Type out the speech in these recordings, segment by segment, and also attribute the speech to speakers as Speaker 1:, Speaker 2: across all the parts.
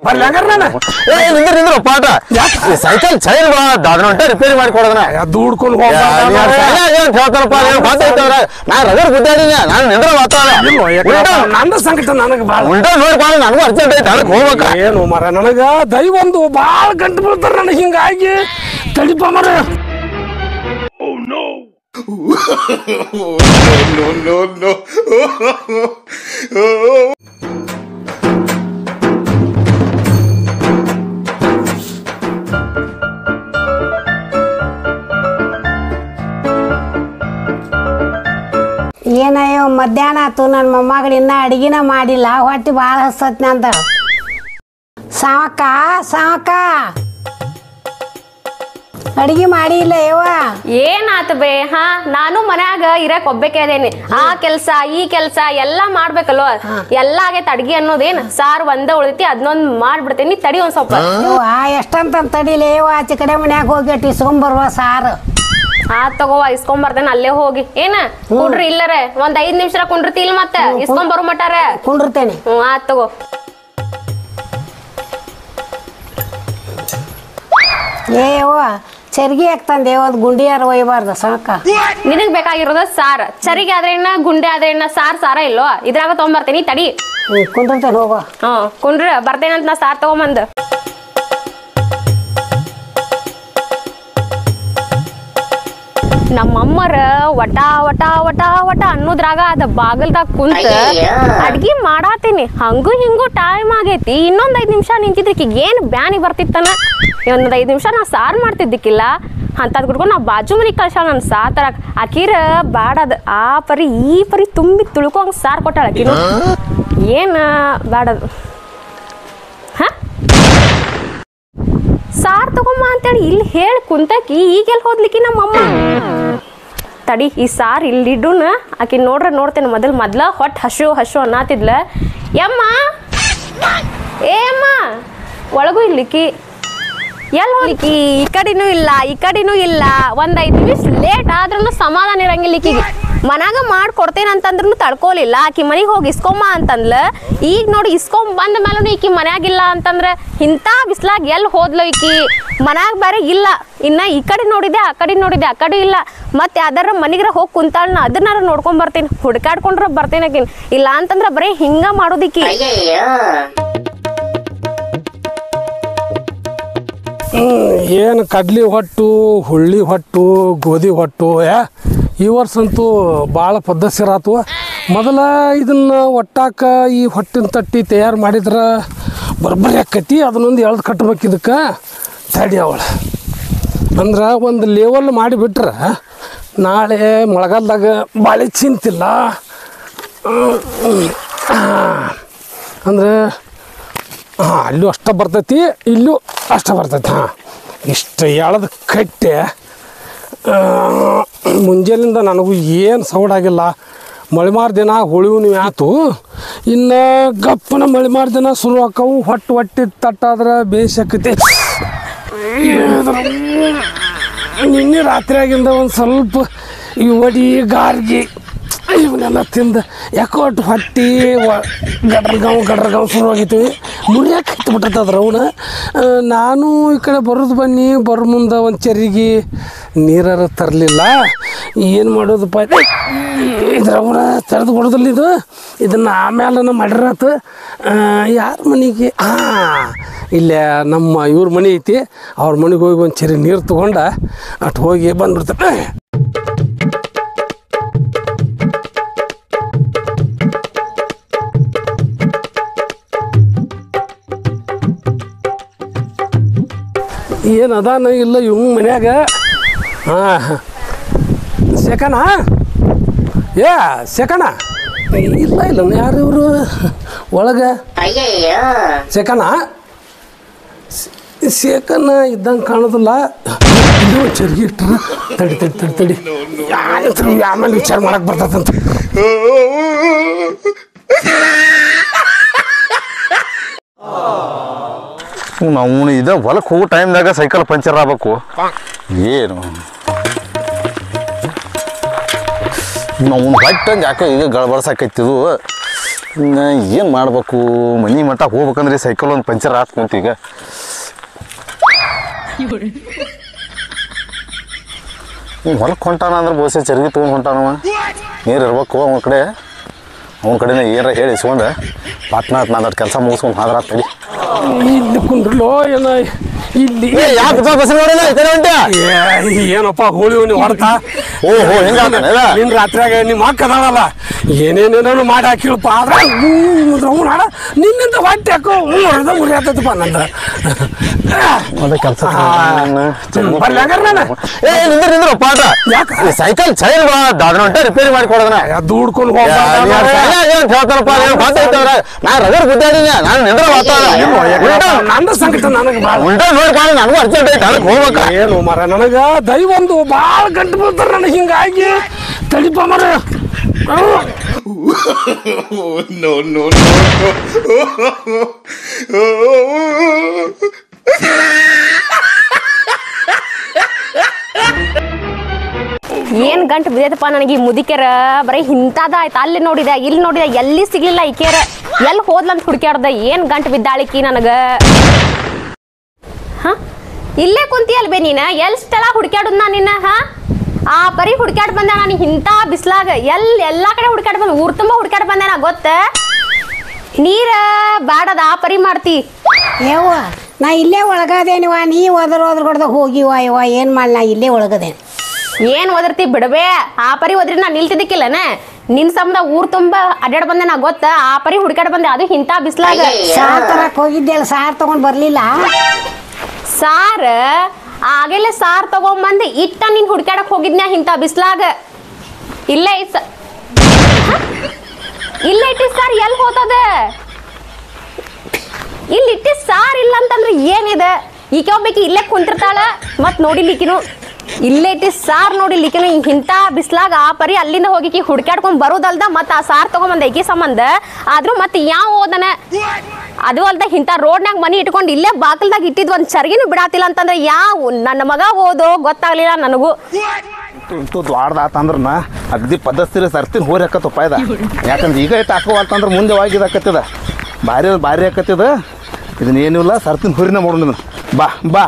Speaker 1: ಬರ್ಲಿ ಹಂಗಾರ ನಾನು
Speaker 2: ಏ ನಿಂದ್ರ ನಿಂದ್ರ ಪಾಠ ಈ ಸೈಕಲ್ ಚೈನ್ ಬಾ ಅದನ್ನ ಹೊಂಟ ರಿಪೇರಿ ಮಾಡಿ ಕೊಡೋದನ
Speaker 1: ದುಡ್ಕೊಂಡು
Speaker 2: ಹೇಳ್ತಾರಪ್ಪ ನೀನು ಮಾತಾಡ್ತಾವ್ರ ನಾ ರಗರ್ ಗುದ್ದಾಡಿನ ನಾನು ನಿಂದ್ರ ಮಾತಾಡ
Speaker 1: ನನ್ನ ಸಂಕಟ ನನಗೆ ಭಾಳ
Speaker 2: ಉಲ್ಟಾ ನೋಡಿ ಬಾ ನನಗೂ ಅರ್ಜೆಂಟ್ ಐತೆ ಅದಕ್ಕೆ ಹೋಗ್ಬೇಕ
Speaker 1: ಏನು ಮರ ನನಗ ದೈವೊಂದು ಭಾಳ ಗಂಟು ಬೀಳ್ತಾರ ನನಗೆ ಹಿಂಗಾಗಿ ತಡಿಪ ಮರ
Speaker 3: ಏನಯ್ಯೋ ಮಧ್ಯಾಹ್ನ ಆತು ನನ್ನ ಮೊಮ್ಮಗಳು ಇನ್ನ ಅಡಿಗೆನ ಮಾಡಿಲ್ಲ ಹೊಟ್ಟೆ ಭಾಳ ಹಸತ್ ನಂದ ಸಾವಕ್ಕ ಸಾವಕ್ಕ ಅಡಿಗೆ ಮಾಡಿಲ್ಲ ಯವ್ವ
Speaker 4: ಏನಾತ ಬೇ ಹಾ ನಾನು ಮನ್ಯಾಗ ಇರಕ್ ಒಬ್ಬಕ್ಕೆ ಅದೇನಿ ಆ ಕೆಲ್ಸ ಈ ಕೆಲ್ಸ ಎಲ್ಲಾ ಮಾಡ್ಬೇಕಲ್ವ ಎಲ್ಲಾ ಆಗೈತೆ ಅಡ್ಗಿ ಅನ್ನೋದೇನ್ ಸಾರ್ ಒಂದ ಉಳಿತಿ ಅದನ್ನೊಂದ್ ಮಾಡ್ಬಿಡ್ತೇನಿ ತಡಿ ಒಂದ್ ಸ್ವಲ್ಪ
Speaker 3: ಯವ್ವ ಎಷ್ಟಂತ ತಡಿಲಿ ಯವ್ವ ಆಚೆ ಕಡೆ ಮನ್ಯಾಗ ಹೋಗಿ ಇಸ್ಕೊಂಬರುವ ಸಾರು
Speaker 4: ಆ ತಗೋ ಇಸ್ಕೊಂಡ್ ಬರ್ತೇನೆ ಅಲ್ಲೇ ಹೋಗಿ ಏನ ಕುಂಡ್ರಿ ಇಲ್ಲರೆ ಒಂದ್ ಐದ್ ನಿಮಿಷ ಕುಂಡ್ರತಿ ಇಲ್ಲ ಮತ್ತೆ ಇಸ್ಕೊಂಡ್ ಬರೋ ಮಟಾರ
Speaker 3: ಕುಂಡಿರ್ತೇನೆ
Speaker 4: ಹ್ಮ್ ಆತ್ ತಗೋ
Speaker 3: ಏ ಯವ್ವ ಚರ್ಗಿ ಹಾಕ್ತಂದೆ ಒಂದು ಗುಂಡಿಯಾರ ಒಯ್ಬಾರ್ದು ಸಾಕ
Speaker 4: ನಿನಗ್ ಬೇಕಾಗಿರೋದ ಸಾರ್ ಚರಿಗೆ ಆದ್ರೆ ಇನ್ನ ಗುಂಡೆ ಆದ್ರೆ ಇನ್ನ ಸಾರ್ ಸಾರ ಇಲ್ವೋ ಇದ್ರಾಗ ತಗೊಂಬರ್ತೇನಿ ತಡಿ
Speaker 3: ಹ್ಞೂ ಕುಂಡಿರ್ತೇನೆ ಹೋಗೋ
Speaker 4: ಹ್ಮ್ ಕುಂಡ್ರ ಬರ್ತೇನಂತ ನಾ ಸಾರ್ ತಗೊಂಬಂದ್ ನಮ್ಮಮ್ಮರ ವಟ ವಟ ವಟ ವಟ ಅನ್ನೋದ್ರಾಗ ಅದ ಬಾಗಲ್ದಾಗ ಕುಂತ ಅಡ್ಗಿ ಮಾಡಾತೀನಿ ಹಂಗು ಹಿಂಗು ಟೈಮ್ ಆಗೈತಿ ಇನ್ನೊಂದ್ ಐದ್ ನಿಮಿಷ ನಿಂತಿದ್ರಿಕಿ ಏನ್ ಬ್ಯಾನಿ ಬರ್ತಿತ್ತನ ಇನ್ನೊಂದ್ ಐದ್ ನಿಮಿಷ ನಾ ಸಾರ್ ಮಾಡ್ತಿದ್ದಿಕ್ಕಿಲ್ಲ ಅಂತದ್ ಕುಡ್ಕೊಂಡು ನಾ ಬಾಜು ಮನಿಗ್ ಕಳ್ಸಾಳ ನನ್ ಸಾರ್ ತರಕ್ ಆಕಿರ ಬ್ಯಾಡದ್ ಆ ಪರಿ ಈ ಪರಿ ತುಂಬಿ ತುಳ್ಕೊಂಗ್ ಸಾರ್ ಕೊಟ್ಟಾಳ ಆಕಿನು ಏನ್ ಬ್ಯಾಡದು ಹ ಸಾರ್ ತಗೊಂಬ ಅಂತೇಳಿ ಇಲ್ಲಿ ಹೇಳಿ ಕುಂತಕಿ ಈಗೆಲ್ ಹೋದ್ಲಿಕ್ಕಿ ನಮ್ಮಮ್ಮ ತಡಿ ಈ ಸಾರ್ ಇಲ್ಲಿಡುನ ಆಕಿ ನೋಡ್ರ ನೋಡ್ತೇನೆ ಮೊದಲ್ ಮೊದ್ಲ ಹೊಟ್ಟೆ ಹಶು ಹಶು ಅನ್ನತಿದ್ಲ ಯಮ್ಮ ಏ ಅಮ್ಮ ಒಳಗೂ ಇಲ್ಲಿಕ್ಕಿ ಎಲ್ಲಿ ಹೋಗ್ಲಿಕ್ಕಿ ಈ ಕಡೆನೂ ಇಲ್ಲ ಈ ಕಡೆನೂ ಇಲ್ಲ ಒಂದ್ ಐದ್ ನಿಮಿಷ ಲೇಟ್ ಆದ್ರೂ ಸಮಾಧಾನ ಇರಂಗಿಲ್ಲ ಈಕಿಗೆ ಮನ್ಯಾಗ ಮಾಡ್ಕೊಡ್ತೇನೆ ಅಂತಂದ್ರೂ ತಡ್ಕೊಲಿಲ್ಲ ಆಕಿ ಮನೆಗೆ ಹೋಗಿ ಇಸ್ಕೊಂಬ ಅಂತಂದ್ಲ ಈಗ ನೋಡಿ ಇಸ್ಕೊಂಡ್ ಬಂದ ಮೇಲೂ ಈಕಿ ಮನ್ಯಾಗಿಲ್ಲ ಅಂತಂದ್ರೆ ಇಂಥ ಬಿಸ್ಲಾಗ ಎಲ್ಲಿ ಹೋದ್ಲು ಈಕಿ ಮನ್ಯಾಗ ಬೇರೆ ಇಲ್ಲ ಇನ್ನ ಈ ಕಡೆ ನೋಡಿದೆ ಆ ಕಡೆ ನೋಡಿದೆ ಆ ಕಡೆ ಇಲ್ಲ ಮತ್ತೆ ಯಾವ್ದಾರ ಮನಿಗ್ರ ಹೋಗಿ ಕುಂತಾಳ್ನ ಅದನ್ನಾರ ನೋಡ್ಕೊಂಡ್ ಬರ್ತೇನೆ ಹುಡ್ಕಾಡ್ಕೊಂಡ್ರ ಬರ್ತೇನೆ ಆಕಿನ್ ಇಲ್ಲ ಅಂತಂದ್ರ ಬರೀ ಹಿಂಗ ಮಾಡೋದಿಕ್ಕಿ
Speaker 1: ಏನು ಕಡ್ಲಿ ಹೊಟ್ಟು ಹುಳ್ಳಿ ಹೊಟ್ಟು ಗೋಧಿ ಹೊಟ್ಟು ಯಾ ಈ ವರ್ಷ ಅಂತೂ ಭಾಳ ಪದ್ಧತಿರಾತು ಮೊದಲ ಇದನ್ನ ಒಟ್ಟಾಕ ಈ ಹೊಟ್ಟಿನ ತಟ್ಟಿ ತಯಾರು ಮಾಡಿದ್ರೆ ಬರೋಬ್ಬರಿ ಆಕೈತಿ ಅದನ್ನೊಂದು ಎಳ್ದು ಕಟ್ಬೇಕು ಇದಕ್ಕೆ ತಡಿ ಅವಳ ಅಂದ್ರೆ ಒಂದು ಲೆವಲ್ ಮಾಡಿಬಿಟ್ರೆ ನಾಳೆ ಮಳೆಗಾಲದಾಗ ಬಾಳೆ ಚಿಂತಿಲ್ಲ ಅಂದ್ರೆ ಹಾಂ ಅಲ್ಲೂ ಅಷ್ಟ ಬರ್ತೈತಿ ಇಲ್ಲೂ ಅಷ್ಟ ಬರ್ತೈತಿ ಹಾಂ ಇಷ್ಟು ಎಳೆದು ಕಟ್ಟೆ ಆ, ಮುಂಜಾನಿಂದ ನನಗೂ ಏನು ಸೌಡಾಗಿಲ್ಲ ಮಳಿಮಾರ್ ದಿನ ಹುಳಿವು ಆತು ಇನ್ನು ಗಪ್ಪನ ಮಳಿಮಾರ್ ದಿನ ಶುರು ಆಕ್ಕವು ಹೊಟ್ಟು ಹೊಟ್ಟಿ ತಟ್ಟಾದ್ರೆ ಬೇಯಿಸಕತಿ ನಿನ್ನೆ ರಾತ್ರಿ ಆಗಿಂದ ಒಂದು ಸ್ವಲ್ಪ ಈ ಒಡಿ ಗಾರ್ಗಿ ಇವನ್ನೆಲ್ಲ ತಿಂದು ಯಾಕೋ ಒಟ್ಟು ಹೊಟ್ಟಿ ಗಡ್ರಗಾವ್ ಗಡ್ರಗಾವ್ ಶುರು ಆಗೈತಿ ಮುರಿಯಕ್ಕೆ ಹತ್ಬಿಟ್ಟದ ಅವನ ನಾನು ಈ ಕಡೆ ಬರೋದು ಬನ್ನಿ ಬರೋ ಮುಂದೆ ಒಂದು ಚರಿಗೆ ನೀರಾರ ತರಲಿಲ್ಲ ಏನು ಮಾಡೋದಪ್ಪ ಇದ್ರವನ ತೆರೆದು ಕೊಡೋದಿಲ್ಲ ಇದು ಇದನ್ನು ಆಮೇಲೆ ಮಾಡಿರತ್ತ ಯಾರ ಮನೆಗೆ ಹಾಂ ಇಲ್ಲೇ ನಮ್ಮ ಇವ್ರ ಮನೆ ಐತಿ ಅವ್ರ ಮನೆಗೆ ಹೋಗಿ ಒಂದು ಚರಿ ನೀರು ತೊಗೊಂಡ ಅಟ್ ಹೋಗಿ ಬಂದ್ಬಿಡ್ತಾರೆ ಏನು ಅದಾನ ಇಲ್ಲ ಇವ್ ಮನ್ಯಾಗ ಹಾಂ ಸೆಕಣ ಏ ಸೆಕಣ ಇಲ್ಲ ಇಲ್ಲ ಯಾರು ಇವರು ಒಳಗೆ ಸೆಕಣ ಸೇಕನ್ನ ಇದ್ದಂಗೆ ಕಾಣೋದಿಲ್ಲ ಇದು ಚರ್ಗಿ ಇಟ್ರ ತಡಿ ತಡಿ ತಡಿ ತಡಿ ಯಾರು ಆಮೇಲೆ ವಿಚಾರ ಮಾಡಕ್ಕೆ ಬರ್ತದಂತ
Speaker 2: ನಾವು ಇದ ಹೊಲಕ್ಕೆ ಹೋಗೋ ಟೈಮ್ದಾಗ ಸೈಕಲ್ ಪಂಚರ್ ಆಗ್ಬೇಕು ಏನು ನಾವು ಹೊಟ್ಟಂಗೆ ಯಾಕೆ ಈಗ ಗಳಬಡ್ಸಾಕೈತಿದು ಇನ್ನು ಏನು ಮಾಡ್ಬೇಕು ಮನೆ ಮಟ್ಟ ಹೋಗ್ಬೇಕಂದ್ರೆ ಸೈಕಲ್ ಒಂದು ಪಂಚರ್ ಆತ್ ಕುಂತ ಈಗ ಹ್ಮ್, ಹೊಲಕ್ಕೆ ಹೊಂಟಾನ ಅಂದ್ರೆ ಬಹುಶಃ ಚರ್ಗಿ ತೊಗೊಂಡು ಹೊಂಟಾನವ ನೀರು ಇರ್ಬೇಕು ಅವನ ಕಡೆ ಅವನ ಕಡೆನೇ ಏನಾರ ಹೇಳಿ ಇಸ್ಕೊಂಡು ಪಟ್ನಾತ್ ನಾನು ಕೆಲಸ ಮುಗಿಸ್ಕೊಂಡು ಹಾದ್ರ ತಡಿ
Speaker 1: ಇಲ್ಲಿ ಕುಂದ್ರಲೋ ಏನ ಇಲ್ಲಿ
Speaker 2: ಯಾಕೆ ಬಸ್ ನೋಡಿಲ್ಲ ಈ ಕಡೆ ಹೊಂಟ್ಯಾ?
Speaker 1: ಏ, ಏನಪ್ಪ ಹೋಳಿ ನೀವು ಹೊಡ್ತಾ
Speaker 2: ಓ ಹೋ ಹಿಂಗ
Speaker 1: ನಿನ್ ರಾತ್ರಿಯಾಗ ನಿಮ್ಮ ಅಕ್ಕ ಅದಾಳಲ್ಲ ಏನೇನೇನೋ ಮಾಡಿ ಹಾಕಿಳಪ್ಪ ಆದ್ರೆ ರೌಣ ನಿನ್ನಿಂದ ಹೊಟ್ಟೆ ಹಾಕೋ ಹ್ಞೂ ಹೊಡೆದ ಮುರಿ ಆತೈತಪ್ಪ ನಂದ
Speaker 2: ಅದೇ ಕೆಲಸ
Speaker 1: ಬರ್ಲಿ ಹಂಗಾರೆ ನಾನು
Speaker 2: ಏ ನಿಂದ್ರ ನಿಂದ್ರ ಪಾಠ
Speaker 1: ಯಾಕ?
Speaker 2: ಈ ಸೈಕಲ್ ಚೈನ್ ಬಾ ದಾದ ಹೊಂಟ ರಿಪೇರಿ ಮಾಡಿ ಕೊಡೋದನ
Speaker 1: ದುಡ್ಕೊಂಡು
Speaker 2: ನಾನು ರಗರ್ ಗುದ್ದಾಡಿನ ನಾನು ನಿಂದ್ರ ಮಾತಾಡ
Speaker 1: ನಂದ ಸಂಕಟ ನನಗೆ ಭಾಳ
Speaker 2: ಉಂಟ ನೋಡ್ಕೊಂಡು ನನಗೂ ಅರ್ಜೆಂಟ್ ಐತೆ ಅದಕ್ಕೆ ಹೋಗ್ಬೇಕ
Speaker 1: ಏನು ಮರ ನನಗ ದೈವೊಂದು ಭಾಳ ಗಂಟು ಬೀಳ್ತಾರ ನನಗೆ ಹಿಂಗಾಗಿ ತಡಿಪ ಮರ
Speaker 5: no, no, no,
Speaker 4: ಏನ್ ಗಂಟು ಬಿದ್ದೈತಪ್ಪ ನನಗೆ ಈ ಮುದಿಕೆರ ಬರೀ ಇಂಥದ ಆಯ್ತು ಅಲ್ಲಿ ನೋಡಿದೆ ಇಲ್ಲಿ ನೋಡಿದೆ ಎಲ್ಲಿ ಸಿಗ್ಲಿಲ್ಲ ಈಕೆರ ಎಲ್ಲಿ ಹೋದ್ಲಂತ ಹುಡುಕ್ಯಾಡ್ದ ಏನ್ ಗಂಟು ಬಿದ್ದಾಳಿಕಿ ನನಗ ಹ ಇಲ್ಲೇ ಕುಂತಿಯಲ್ ಬೇ ನೀನ ಎಲ್ ಸ್ಥಳ ಹುಡುಕ್ಯಾಡುದ್ ನಾ ನಿನ್ನ ಹ ಆ ಪರಿ ಹುಡುಕ್ಯಾಡ್ ಬಂದೆ ನಾನು ಇಂಥ ಬಿಸ್ಲಾಗ ಎಲ್ ಎಲ್ಲಾ ಕಡೆ ಹುಡುಕ್ಯಾಡ್ ಬಂದೆ ಊರ್ ತುಂಬ ಹುಡುಕ್ಯಾಡ್ ಬಂದೆ ನಾ ಗೊತ್ತ ನೀರ ಬ್ಯಾಡದ ಆ ಪರಿ ಮಾಡ್ತಿ
Speaker 3: ಯವ್ವ ನಾ ಇಲ್ಲೇ ಒಳಗದೇನಿವ ನೀ ಒದ್ರ ಒದ್ರ ಹೊಡೆದ ಹೋಗಿವ ಯವ್ವ ಏನು ಮಾಡಿ ನಾ ಇಲ್ಲೇ ಒಳಗದೇನಿ
Speaker 4: ಏನ್ ಓದಿರ್ತಿ ಬಿಡಬೇ ಆ ಪರಿ ಓದ್ರಿ ನಾ ನಿಲ್ತಿದ್ದಕ್ಕಿಲ್ಲನ ನಿನ್ ಸಂಬಂಧ ಊರ್ ತುಂಬಾ ಅಡ್ಯಾಡ್ ಬಂದೆ ನಾ ಗೊತ್ತ ಆ ಪರಿ ಹುಡುಕಾಡ್ ಬಂದೆ ಅದು ಇಂಥ ಬಿಸ್ಲಾಗ
Speaker 3: ಸಾರ್ ತರಕ್ ಹೋಗಿದ್ದೆ ಅಲ್ಲ ಸಾರ್ ತಗೊಂಡ್ ಬರ್ಲಿಲ್ಲ
Speaker 4: ಸಾರ್ ಆಗಲೇ ಸಾರ್ ತಗೊಂಬಂದ್ ಇಟ್ಟ ನೀನ್ ಹುಡ್ಕ್ಯಾಡಕ್ ಹೋಗಿದ್ನ್ಯಾ ಇಂಥ ಬಿಸ್ಲಾಗ ಇಲ್ಲೇ ಐತ್ ಸ- ಹ? ಇಲ್ಲೇ ಇಟ್ಟಿ ಸಾರ್ ಎಲ್ಲಿ ಹೋತದ ಇಲ್ಲಿ ಇಟ್ಟಿ ಸಾರ್ ಇಲ್ಲ ಅಂತಂದ್ರೆ ಏನಿದೆ ಈಕೆ ಒಬ್ಬಾಕಿ ಇಲ್ಲೇ ಕುಂತಿರ್ತಾಳ ಮತ್ ನೋಡಿಲಿಕ್ಕಿನು ಇಲ್ಲೇ ಇಟ್ಟಿ ಸಾರ್ ನೋಡಿಲಿಕ್ಕಿನು ಇಂಥ ಬಿಸ್ಲಾಗ ಆ ಪರಿ ಅಲ್ಲಿಂದ ಹೋಗಿಕಿ ಹುಡ್ಕ್ಯಾಡ್ಕೊಂಡ್ ಬರೋದಲ್ದ ಮತ್ ಆ ಸಾರ್ ತಗೊಂಬಂದ ಈಕಿ ಸಂಬಂಧ ಆದ್ರೂ ಮತ್ ಯಾವ ಓದನ ಅದು ಅಲ್ದ ಇಂಥ ರೋಡ್ನಾಗ ಮನಿ ಇಟ್ಕೊಂಡು ಇಲ್ಲೇ ಬಾಕಲ್ದಾಗ ಇಟ್ಟಿದ್ ಒಂದ್ ಚರ್ಗಿನೂ ಬಿಡಾತಿಲ್ಲ ಅಂತಂದ್ರೆ ಯಾವ ನನ್ನ ಮಗ ಓದೋ ಗೊತ್ತಾಗ್ಲಿಲ್ಲ ನನಗೂ
Speaker 6: ಇಂತು ದ್ವಾಡ್ದಾತಂದ್ರ ನಾ ಅಗ್ದಿ ಪದ್ಧತಿ ಸರ್ತಿನ ಹೋರಿ ಹಾಕತ್ತಪ್ಪ ಇದ ಯಾಕಂದ್ರೆ ಈಗ ಇಟ್ಟು ಹಾಕೋವಲ್ತಂದ್ರೆ ಮುಂದೆ ಹೋಗಿ ಇದಾಕತ್ತಿದ ಭಾರಿ ಭಾರಿ ಹಾಕತ್ತಿದ ಇದನ್ನ ಏನಿಲ್ಲ ಸರ್ತಿನ ಹೋರಿನ ಮಾಡೋಣ ಇದನ್ನ. ಬಾ ಬಾ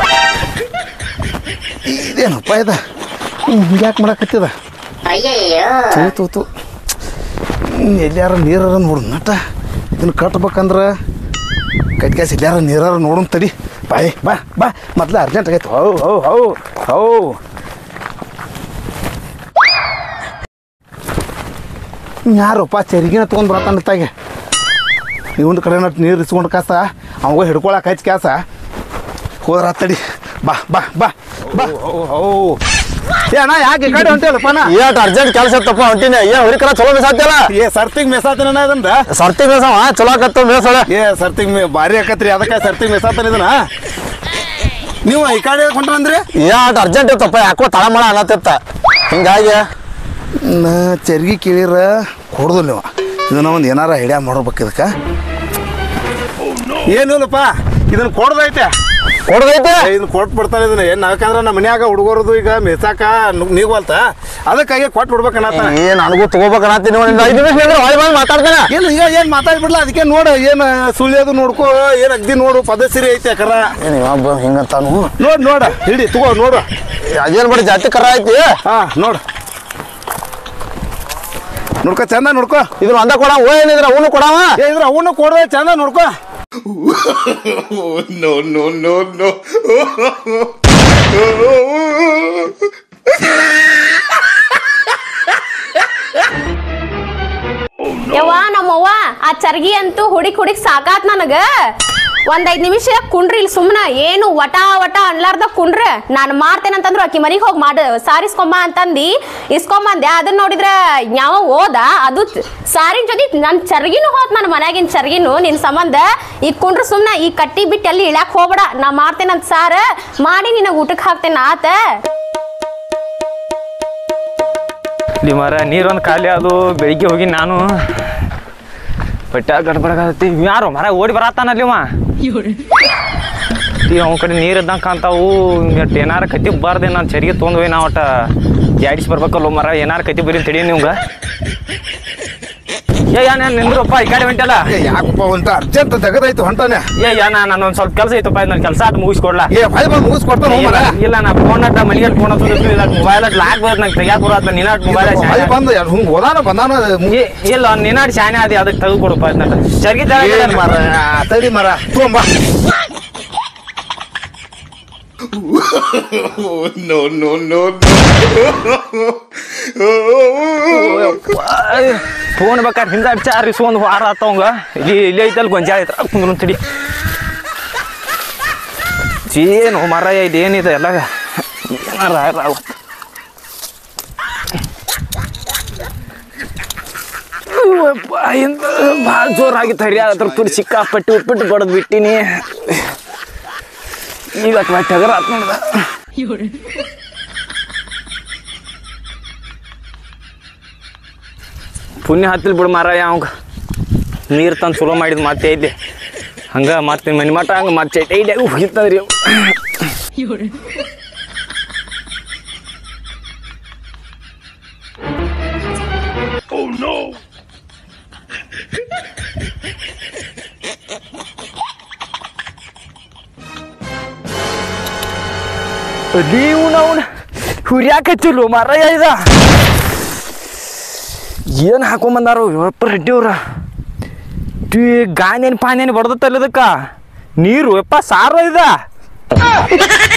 Speaker 6: ಇದೇನಪ್ಪ ಇದ ಹಿಂಗೆ ಯಾಕೆ ಮಾಡಕತ್ತಿದ ತೂ ತೂ ತೂ ಹ್ಮ್, ಎಲ್ಯಾರ ನೀರಾರ ನೋಡು ನಟ ಇದನ್ನ ಕಟ್ಬೇಕಂದ್ರೆ ಕಟ್ಕ್ಯಾಸ ಎಲ್ಯಾರ ನೀರಾರ ನೋಡೋಣ ತಡಿ ಬಾಯ್ ಬಾ ಬಾ ಮೊದ್ಲು ಅರ್ಜೆಂಟ್ ಆಗೈತೆ ಹೌ ಹೌ ಹೌ ಹೌ ಯಾರಪ್ಪ ಚರಿಗಿನ ತೊಗೊಂಡು ಬರತ್ತಾನ ತಾಗೆ ಇವನ್ ಕಡೆ ನಟ್ ನೀರು ಇಸ್ಕೊಂಡು ಕಾಸ ಅವಾಗ ಹಿಡ್ಕೊಳಕ್ ಹಚ್ಚಿ ಕ್ಯಾಸ ಹೋದ್ರ ತಡಿ ಬಾ ಬಾ ಬಾ ಬಾ ಓ ಏ ಅಣ್ಣ ಯಾಕೆ ಈ ಕಡೆ ಹೊಂಟಿಯಲ್ಲಪ್ಪ ಅಣ್ಣ
Speaker 2: ಏಟ್ ಅರ್ಜೆಂಟ್ ಕೆಲಸ ಇತ್ತಪ್ಪ ಹೊಂಟಿನಿ ಏನ್ ಹುರಿಕರ ಚಲೋ ಮೇಸಾತಿಯಲ್ಲ
Speaker 6: ಏ ಸರ್ತಿಗೆ ಮೇಸಾತನ ಇದನ್ನ
Speaker 2: ಸರ್ತಿ ಮೇಸವ ಚಲೋ ಆಕತ್ತ ಮೇಸಳ
Speaker 6: ಏ ಸರ್ತಿಗೆ ಮೇ ಭಾರಿ ಆಕತ್ರಿ ಅದಕ್ಕೆ ಸರ್ತಿಗೆ ಮೇಸಾತನ ಇದನ್ನ ನೀವು ಈ ಕಡೆ ಕೊಂಡು ಬಂದ್ರಿ
Speaker 2: ಏಟ್ ಅರ್ಜೆಂಟ್ ಇತ್ತಪ್ಪ ಯಾಕೋ ತಳಮಳ ಅನ್ನತ್ತಿತ್ತ ಹಿಂಗಾಗಿ
Speaker 6: ನಾ ಚರ್ಗಿ ಕೇಳಿರ ಕೊಡ್ದು ನೀವು ಇದನ್ನ ಒಂದು ಏನಾರ ಐಡಿಯಾ ಮಾಡ್ಬೇಕು ಇದಕ್ಕೆ ಏನಿಲ್ಲಪ್ಪ ಇದನ್ನ ಕೊಡ್ದೈತೆ
Speaker 2: ಕೊಡ್ದೈತೆ
Speaker 6: ಏ, ಇದನ್ನ ಕೊಟ್ಟು ಬಿಡ್ತಾರೆ ಇದನ್ನ ಏನ್ ಯಾಕಂದ್ರೆ ನಮ್ಮ ಮನ್ಯಾಗ ಹುಡುಗರದು ಈಗ ಮೇಸಾಕ ನೀವಲ್ತ ಅದಕ್ಕಾಗಿ ಕೊಟ್ಟು ಬಿಡ್ಬೇಕನ್ನತ್ತ
Speaker 2: ಏ ನನಗೂ ತಗೋಬೇಕನ್ನತ್ತೀನಿ ಒಂದು ಐದು ನಿಮಿಷ ನಿಂದ್ರೆ ಹೊಳಿ ಬಂದು ಮಾತಾಡ್ತೇನೆ
Speaker 6: ಏನು ಈಗ ಏನ್ ಮಾತಾಡ್ಬಿಡ್ಲ ಅದಕ್ಕೆ ನೋಡು ಏನ್ ಸುಳ್ಯೋದು ನೋಡ್ಕೋ ಏನ್ ಅಗ್ದಿ ನೋಡು ಪದಸಿರಿ ಐತೆ ಕರ
Speaker 2: ಏನ್ ಇವ ಹಿಂಗಂತಾನು
Speaker 6: ನೋಡ್ ನೋಡ ಹಿಡಿ ತಗೋ ನೋಡು
Speaker 2: ಅದೇನ್ ಬಡಿ ಜಾತಿ ಕರ ಐತಿ
Speaker 6: ಹಾ ನೋಡು ನೋಡ್ಕೊ ಚಂದ ನೋಡ್ಕೊ
Speaker 2: ಇದ್ರ ಒಂದ ಕೊಡ ಓ ಏನಿದ್ರ ಅವನು ಕೊಡವ
Speaker 6: ಏ ಇದ್ರ ಅವನು ಕೊಡ್ದೆ ಚಂದ ನೋಡ್ಕೊ
Speaker 5: no, no, no, no.
Speaker 4: ಯವ್ವ ನಮ್ಮವ್ವ ಆ ಚರ್ಗಿ ಅಂತೂ ಹುಡಿಕ್ ಹುಡಿಕ್ ಸಾಕಾತ್ ನನಗ ಒಂದ್ ಐದ್ ನಿಮಿಷ ಕುಂಡ್ರಿ ಇಲ್ಲಿ ಸುಮ್ನ ಏನು ವಟ ವಟ ಅನ್ಲಾರ್ದ ಕುಂಡ್ರ ನಾನು ಮಾಡ್ತೇನಂತಂದ್ರು ಆಕಿ ಮನಿಗ್ ಹೋಗಿ ಮಾಡ ಸಾರಿಸ್ಕೊಂಬ ಅಂತಂದಿ ಇಸ್ಕೊಂಬಂದೆ ಅದನ್ನ ನೋಡಿದ್ರ ಯಾವ ಓದ ಅದು ತ- ಸಾರಿನ ಜೊತೆ ನನ್ ಚರ್ಗಿನೂ ಹೋತ್ ನನ್ನ ಮನ್ಯಾಗಿನ ಚರ್ಗಿನು ನಿನ್ ಸಂಬಂಧ ಈಗ ಕುಂಡ್ರ ಸುಮ್ನ ಈ ಕಟ್ಟಿ ಬಿಟ್ಟು ಎಲ್ಲಿ ಇಳ್ಯಾಕ್ ಹೋಗ್ಬೇಡ ನಾ ಮಾಡ್ತೇನಂತ ಸಾರ ಮಾಡಿ ನಿನಗ ಊಟಕ್ಕೆ ಹಾಕ್ತೇನೆ ಆತ
Speaker 7: ಇಲ್ಲಿ ಮರ ನೀರೊಂದು ಖಾಲಿ ಅದು ಬೆಳಿಗ್ಗೆ ಹೋಗಿ ನಾನು ಬಟ್ಟೆ ಗಡ್ಬಡಗತ್ತಿ ಯಾರು ಮರ ಓಡಿ ಬರತ್ತಾನಲ್ಲಿ ಅವ ಈ ಅವನ ಕಡೆ ನೀರು ಇದ್ದಂಗೆ ಕಾಣ್ತಾವು ಇಟ್ ಏನಾರ ಕತ್ತಿ ಬಾರ್ದೆ ನಾನು ಚರಿಗೆ ತೊಗೊಂಡು ಹೋಗಿ ನಾವು ಒಟ್ಟ ಜಾಡಿಸಿ ಬರ್ಬೇಕಲ್ಲ ಮರ ಏನಾರ ಕತ್ತಿ ಬರೀ ತಡಿ ನಿಮ್ಗೆ ಏ ಯಾ ನಾನು ನಿಂದ್ರಪ್ಪ ಈ ಕಡೆ ಹೊಂಟಲ್ಲ
Speaker 6: ಏ ಯಾಕಪ್ಪ ಒಂಟ ಅರ್ಜೆಂಟ್ ತೆಗದಾಯ್ತು ಹೊಂಟಾನೆ
Speaker 7: ಏ ಯಾ ನಾ ನಾನು ಒಂದು ಸ್ವಲ್ಪ ಕೆಲಸ ಐತಪ್ಪ ನನ್ನ ಕೆಲಸ ಅದು ಮುಗಿಸ್ಕೊಡ್ಲಾ
Speaker 6: ಏ ಬಾಯ್ ಬಂದು ಮುಗಿಸ್ಕೊಡ್ತಾನ
Speaker 7: ಇಲ್ಲ
Speaker 6: ಮರ
Speaker 7: ಇಲ್ಲ ನಾ ಫೋನ್ ಅಡ್ಡ ಮನೆಗೆ ಫೋನ್ ಹಚ್ಚೋದು ಇಲ್ಲ ಮೊಬೈಲ್ ಅದ್ ಲಾಕ್ ಬರೋದು ನಂಗೆ ತೆಗಿಯಾಕ ಬರೋದು ನಿನ್ನಾಟ್ ಮೊಬೈಲ್
Speaker 6: ಬಾಯ್ ಬಂದು ಹಿಂಗ್ ಹೋದಾನ ಬಂದಾನ
Speaker 7: ಇಲ್ಲ ನಿನ್ನಾಟ್ ಶಾನೆ ಅದಿ ಅದಕ್ಕೆ ತೆಗೆದು ಕೊಡಪ್ಪ ಅದನ್ನ ಚರ್ಗಿ
Speaker 6: ಏನ್ ಮರ ತಡಿ ಮರ ತೊಂಬ
Speaker 5: Oh, no, no, no, no.
Speaker 7: Phone ಬೇಕಾದ್ರೆ ಹಿಂದೆ ಅಡ್ಚಾರ ಒಂದು ವಾರ ಆತವಂಗ ಇಲ್ಲಿ ಇಲ್ಲಿ ಐತಲ್ ಗೊಂಜಾಳ ಐತ್ರ ಕುಂದ್ರು ತಡಿ ಏನು ಮರ ಇದು ಏನಿದೆ ಎಲ್ಲ ಏನಾರ ರಾವ ಇಂದ ಭಾಳ ಜೋರಾಗಿತ್ತು ಹರಿಯ ಅದ್ರ ತುಡಿ ಸಿಕ್ಕಾಪಟ್ಟಿ ಉಪ್ಪಿಟ್ಟು ಬಡದ್ ಬಿಟ್ಟಿನಿ ಇವತ್ತು ಮತ್ತೆ ಅಗರ ಆತ್ ನೋಡ್ದ ಪುಣ್ಯ ಹತ್ತಿಲ್ ಬಿಡು ಮಾರ ಅವಂಗ ನೀರು ತಂದು ಚಲೋ ಮಾಡಿದ್ ಮತ್ತೆ ಐತಿ ಹಂಗ ಮತ್ತೆ ಮನೆ ಮಠ ಹಂಗ ಮತ್ತೆ ಐಡಿಯಾಗ ಹೋಗಿತ್ತದ್ರಿ ಅವು ನೀವು ನಾವು ಹುರಿಯಾಕತ್ತಿಲ್ವ ಮರ ಇದ ಏನು ಹಾಕೊಂಬಂದಾರು ಇವಪ್ಪ ರೆಡ್ಡಿ ಅವ್ರ ಟೀ ಗಾನೇನು ಪಾನೇನು ಬಡ್ದತ್ತಲ್ಲ ಇದಕ್ಕ ನೀರು ಯಪ್ಪ ಸಾರು ಇದ